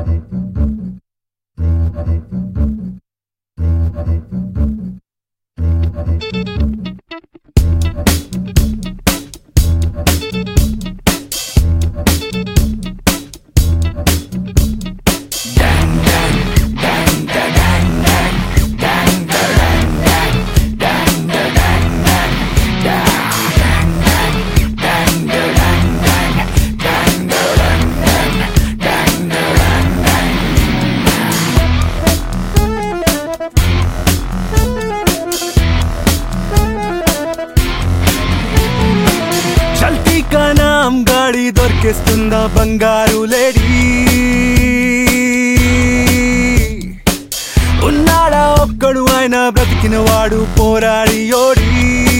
చల్తీ కా నామ్ గాడి దొరికేస్తుందా బంగారు లేడీ ఉన్నాడా ఒక్కడు ఆయన బ్రతికిన వాడు పోరాడి ఓడి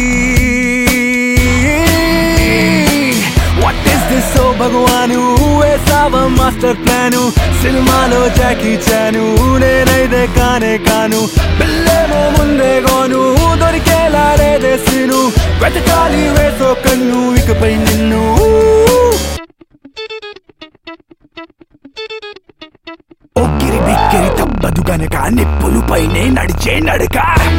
వాట్ ఇస్ దిస్ ఓ భగవాను వేసావా మాస్టర్ ప్లాను సినిమాలో జాకీ చాను నేనైతే కానే కాను బిల్లేమో ముందే గోను దొరికేలా లేదే సీను వెతకాలి వేసో కన్ను ఇకపై నిన్ను ఒక్కిరి బిక్కిరి తప్పదు గనక నిప్పులు పైనే నడిచే నడక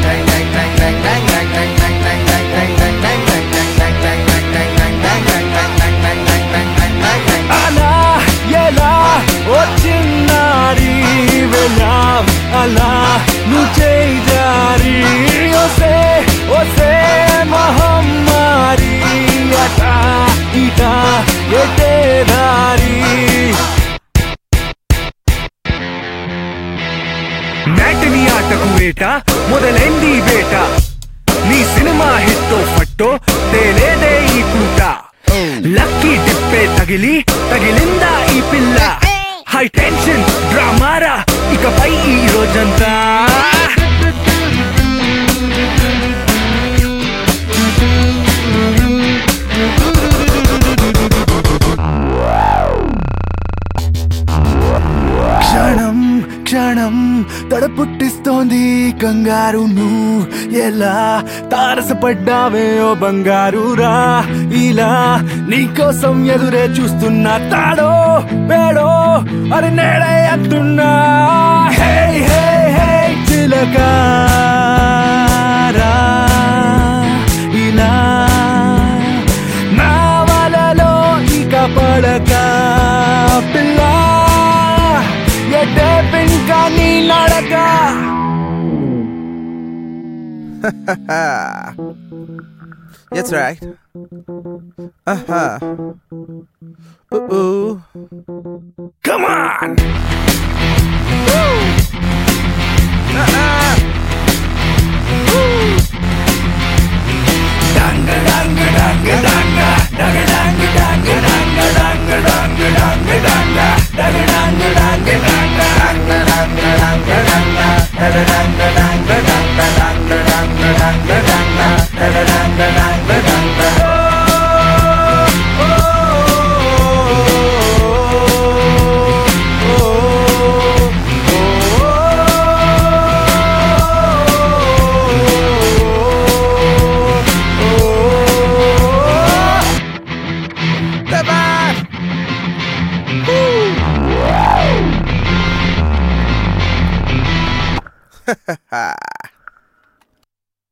అలా ఎలా వచ్చినాడి వెళ్ళాం అలా నువ్వు చేయి జారి ఒసే ఒసే మహమ్మారి అట ఇట ఎటే దారి మ్యాటిని ఆటకు వేట మొదలైంది వేట నీ సినిమా హిట్టో ఫట్టో తేలేదే ఈ పూట లక్కీ డిప్పే తగిలి తగిలిందా ఈ పిల్ల హై టెన్షన్ డ్రామారా ఇకపై ఈ రోజంతా క్షణం క్షణం తడపుట్టిస్తోంది కంగారును ఎలా తారసపడ్డావే ఓ బంగారు రా ఇలా నీకోసం ఎదురే చూస్తున్నా తాడో పేడో అరే నేడే అంటున్నా హే హే హే చిలకా రా ఇలా నా వలలో ఇక పడక పిల్ల ఎటే పింక నీ నడక That's right. Uh huh. Ooh. ooh. Come on! The back.